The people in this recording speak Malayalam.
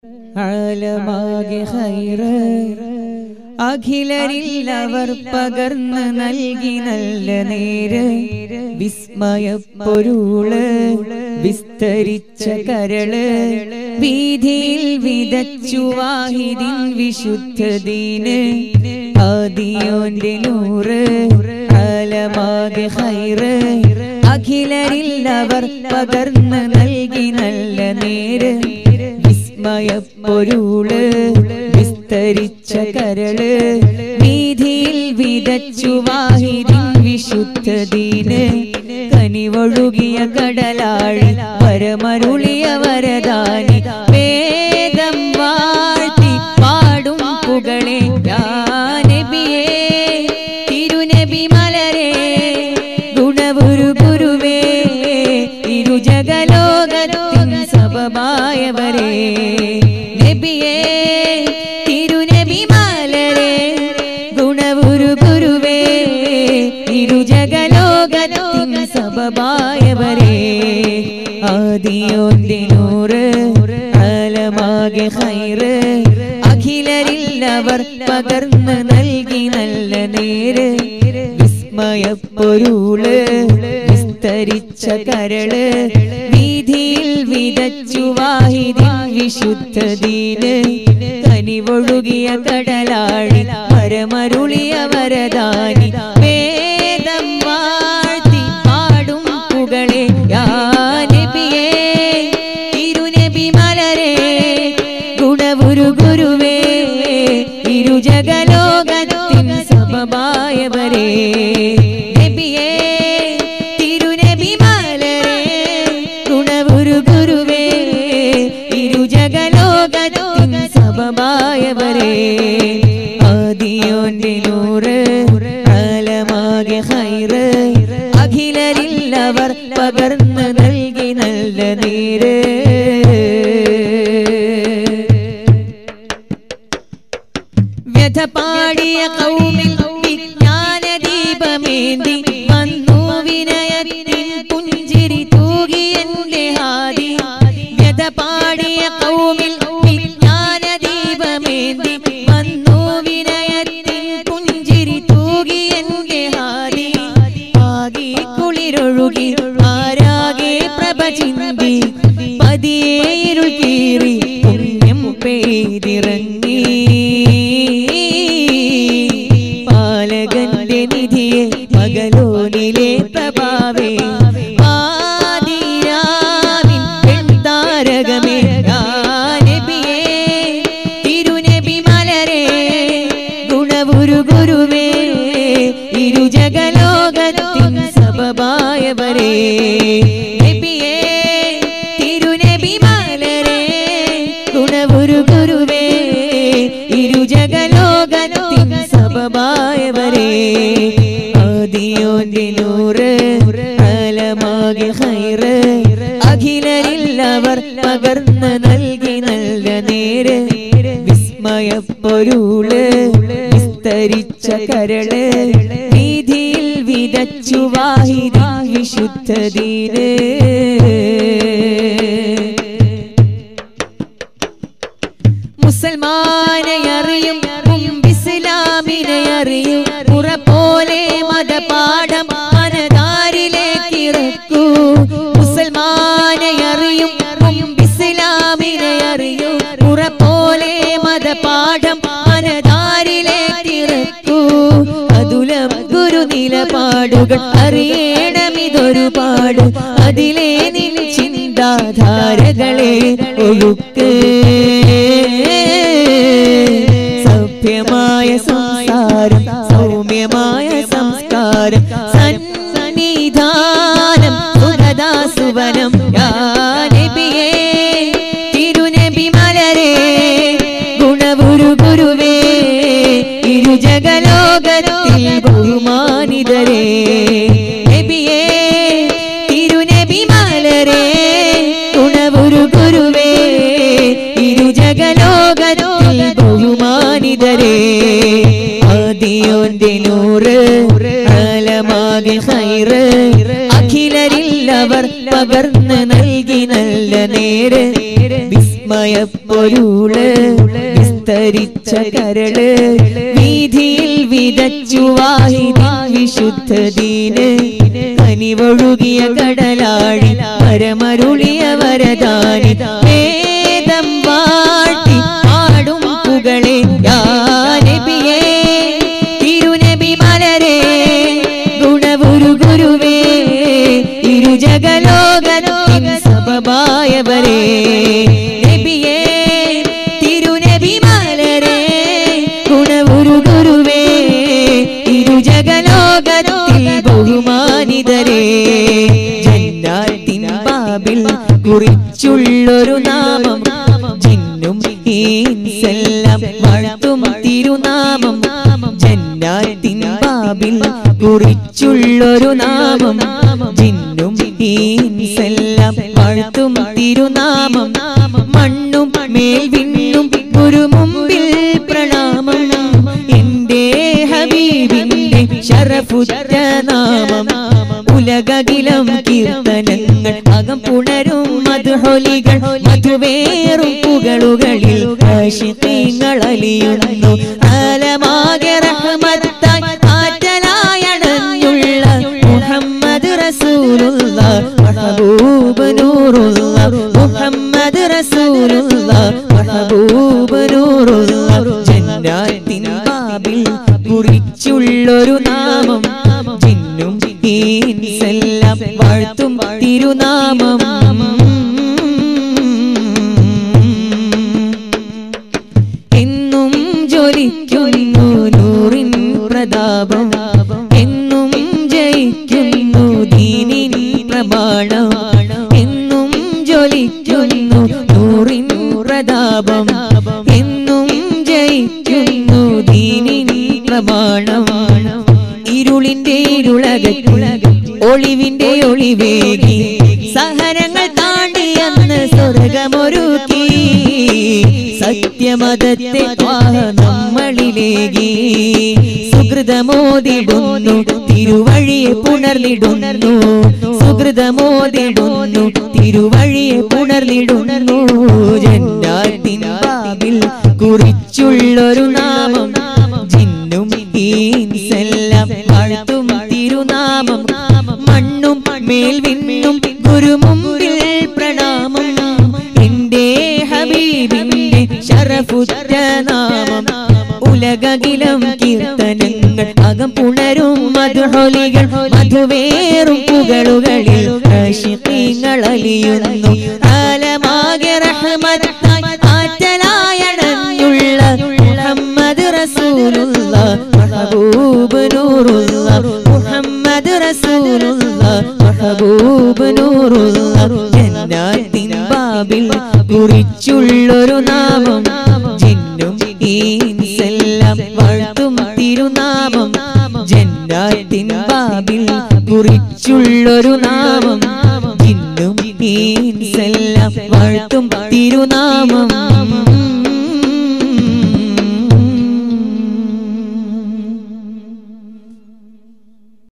ആലമാകെ ഹൈറ് അഖിലരിൽ അവർ പകർന്ന് നൽകി നല്ല നേര് വിസ്മയപ്പൊരുള് വിസ്തരിച്ച കരള് വീതിയിൽ വിതച്ചു വാഹിദിൻ വിശുദ്ധദീന് ആദിയോന്റെ നൂറ് ആലമാകെ ഹൈറ് അഖിലരിൽ അവർ പകർന്ന് നൽകി നല്ല നേര് വിസ്മയപ്പൊരുള് വിസ്തരിച്ച കരള് വീതിയിൽ വിതച്ചു വാഹിദിൻ വിശുദ്ധദീന് കനിവൊഴുകിയ കടലാഴി പരമരുളിയ വരദാനി വേദം വാഴ്ത്തി പാടും പുകളെ നബിയേ തിരുനബി മലരേ ഗുണവുരു ഗുരുവേ ഇരുജഗലോകത്തിൻ സബമായവരേ നബിയേ തിരുനബി മലരേ ഗുണവുരു ഗുരുവേ ഇരുജഗലോകത്തിൻ സബമായവരേ ആദിയോന്റെ നൂറ് ആലമാകെ ഹൈറ് അഖിലരിൽ അവർ പകർന്ന് നൽകി നല്ല നേര് വിസ്മയപ്പൊരുള് വിസ്തരിച്ച കരള് വീതിയിൽ വിതച്ചു വാഹിദിൻ വിശുദ്ധദീന് കനിവൊഴുകിയ കടലാഴി പരമരുളിയ വരദാനി വേദം വാഴ്ത്തി പാടും പുകളെ യാ നബിയേ തിരുനബി മലരേ ഗുണവുരു ഗുരുവേ ഇരുജഗലോകത്തിൻ സമമായവരേ നബിയേ തിരുനബി മലരേ ഗുണവുരു ഗുരുവേ ഇരുജഗലോകത്തിൻ സമമായവരേ ആദിയോന്റെ നൂറ് ആലമാകെ ഹൈറ് അഖിലരിൽ അവർ പകർന്ന് നൽകി നല്ല നീര് വ്യഥ പാടിയ കൗമിൽ വിജ്ഞാന ദീപമേന്തി വന്നു വിനയത്തിൻ പുഞ്ചിരി തൂകിയന്റെ ഹാദി വ്യഥ പാടിയ കൗമിൽ വിജ്ഞാന ദീപമേന്തി വന്നു വിനയത്തിൻ പുഞ്ചിരി തൂകിയന്റെ ഹാദി ആകെ കുളിരൊഴുകി ആരാകെ പ്രഭ ചിന്തി പതിയെ ഇരുൾ കീറി പുണ്യം പെയ്തിറങ്ങി പാലകന്റെ നിധിയെ പകലോനിലെ പ്രഭാവേ ആദിരാവിൻ പെൺതാരകമേ യാ നബിയേ തിരുനബി മലരേ ഗുണവുരു ഗുരുവേ ഇരുജഗലോകത്തിൻ സബമായവരേ നബിയേ തിരുനബി മലരേ ഗുണവുരു ഗുരുവേ ഇരുജഗലോകത്തിൻ സബമായവരേ ആദിയോന്റെ നൂറ് ആലമാകെ ഹൈറ് അഖിലരിൽ അവർ പകർന്ന് നൽകി നല്ല നേര് വിസ്മയപ്പൊരുള് വിസ്തരിച്ച കരള് വീതിയിൽ വിതച്ചു വാഹിദി വിശുദ്ധദീന് മുസൽമാനെ അറിയും മുമ്പ് ഇസ്ലാമിനെ അറിയും പുറ പോലെ മതപാഠം മനതാരിലേക്ക് ഇറക്കൂ മുസൽമാനെ അറിയും മുമ്പ് ഇസ്ലാമിനെ അറിയൂ പുറ പോലെ മതപാഠം മനതാരിലേക്ക് ഇറക്കൂ അതുലം ഗുരു നിലപാടുകൾ അറിയണമിതൊരു പാട് അതിലെ നിൻ ചിന്താധാരകളെ ഒഴുക്ക് സഭ്യമായ സംസാരം സൗമ്യമായ സംസ്കാരം സന്നിധാനം സുഖദാസുവനം യാ നബിയേ തിരുനബി മലരേ ഗുണവുരു ഗുരുവേ ഇരുജഗലോകത്തിൽ ബഹുമാനിതരേ നബിയേ തിരുനബി മലരേ ഗുണവുരു ഗുരുവേ ഇരുജഗലോകത്തിൽ ബഹുമാനിതരേ ആദിയോന്റെ നൂറ് ആലമാകെ ഹൈറ് അഖിലരിൽ അവർ പകർന്ന് നൽകി നല്ല നേര് വിസ്മയ വിസ്മയപ്പൊരുള് വിസ്തരിച്ച കരള് വീതിയിൽ വിതച്ചു വാഹിനി വിശുദ്ധദീന് കനിവൊഴുകിയ കടലാഴി പരമരുളിയ വരദാനി വേദം വാട്ടി പാടും പുകളെ യാ നബിയേ തിരുനബി മലരേ ഗുണവുരു ഗുരുവേ ഇരുജഗലോകത്തിൻ സബബായവരേ നബിയേ തിരുനബി മലരേ ഗുണവുരു ഗുരുവേ ഇരുജഗലോകത്തിൽ ബഹുമാനിതരേ ജന്നാത്തിൻ ബാബിൽ കുറിച്ചുള്ളൊരു നാമം ജിന്നും ഈൻസെല്ലാം വാഴ്ത്തും തിരുനാമം ജന്നാത്തിൻ ബാബിൽ കുറിച്ചുള്ളൊരു നാമം ജിന്നും ഈൻസെല്ലാം വാഴ്ത്തും തിരുനാമം മണ്ണും മേൽ വിണ്ണും ഒരു മുമ്പിൽ പ്രണാമം എന്റെ ഹബീബിന്റെ ശരഫുറ്റ നാമം ഉലകകിലം കീർത്തനങ്ങൾ അകം പുണരും മധുഹൊലികൾ മധുവേറും പുകളുകളിൽ ആശിഖീങ്ങൾ അലിയുന്നു ആലമാകെ റഹ്മത്തായി ആറ്റലായണഞ്ഞുള്ള മുഹമ്മദ് റസൂലുള്ള മഹബൂബ് നൂറുള്ള മുഹമ്മദ് റസൂലുള്ള മഹബൂബ് നൂറുള്ള ജന്നാത്തിൻ ബാബിൽ കുറിച്ചുള്ളൊരു നാമം ജിന്നും ഈൻസെല്ലാം വാഴ്ത്തും തിരുനാമം എന്നും ജ്വലിക്കുന്നു നൂറിൻ പ്രതാപം എന്നും ജയിക്കുന്നു ദീനിൻ പ്രമാണം എന്നും ജ്വലിക്കുന്നു നൂറിൻ പ്രതാപം എന്നും ജയിക്കുന്നു ദീനിൻ പ്രമാണം ഇരുളിന്റെ ഇരുളകത്തുളക ഒളിവിന്റെ ഒളിവേകി സഹനങ്ങൾ താണ്ടി അന്ന് സ്വർഗമൊരുക്കി സത്യമതത്തെ ത്വാഹ നമ്മളിലേകി സുഹൃതമോദിടുന്നു തിരുവഴിയെ പുണർന്നിടുന്നു സുഹൃതമോദിടുന്നു തിരുവഴിയെ പുണർന്നിടുന്നു ജന്നാത്തിൻ ബാബിൽ കുറിച്ചുള്ളൊരു നാമം ജിന്നും ഈൻസെല്ലാം വാഴ്ത്തും തിരുനാമം മണ്ണും മേൽ വിണ്ണും ഗുരുമുമ്പിൽ പ്രണാമം എന്റെ ഹബീബിന്റെ ശരഫുറ്റ നാമം ഉലകകിലം കീർത്തനങ്ങൾ അകം പുണരും മധുഹൊലികൾ മധുവേറും പുകളുകളിൽ ആശിഖീങ്ങൾ അലിയുന്നു ആലമാകെ റഹ്മത്തായി ആറ്റലായണഞ്ഞുള്ള മുഹമ്മദ് റസൂലുള്ള മഹബൂബ് നൂറുള്ള മുഹമ്മദ് റസൂലുള്ള മഹബൂബ് നൂറുള്ള ജന്നാത്തിൻ ബാബിൽ കുറിച്ചുള്ളൊരു നാമം ജിന്നും ഈൻസെല്ലാം വാഴ്ത്തും തിരുനാമം ജന്നാത്തിൻ ബാബിൽ കുറിച്ചുള്ളൊരു നാമം ജിന്നും ഈൻസെല്ലാം വാഴ്ത്തും തിരുനാമം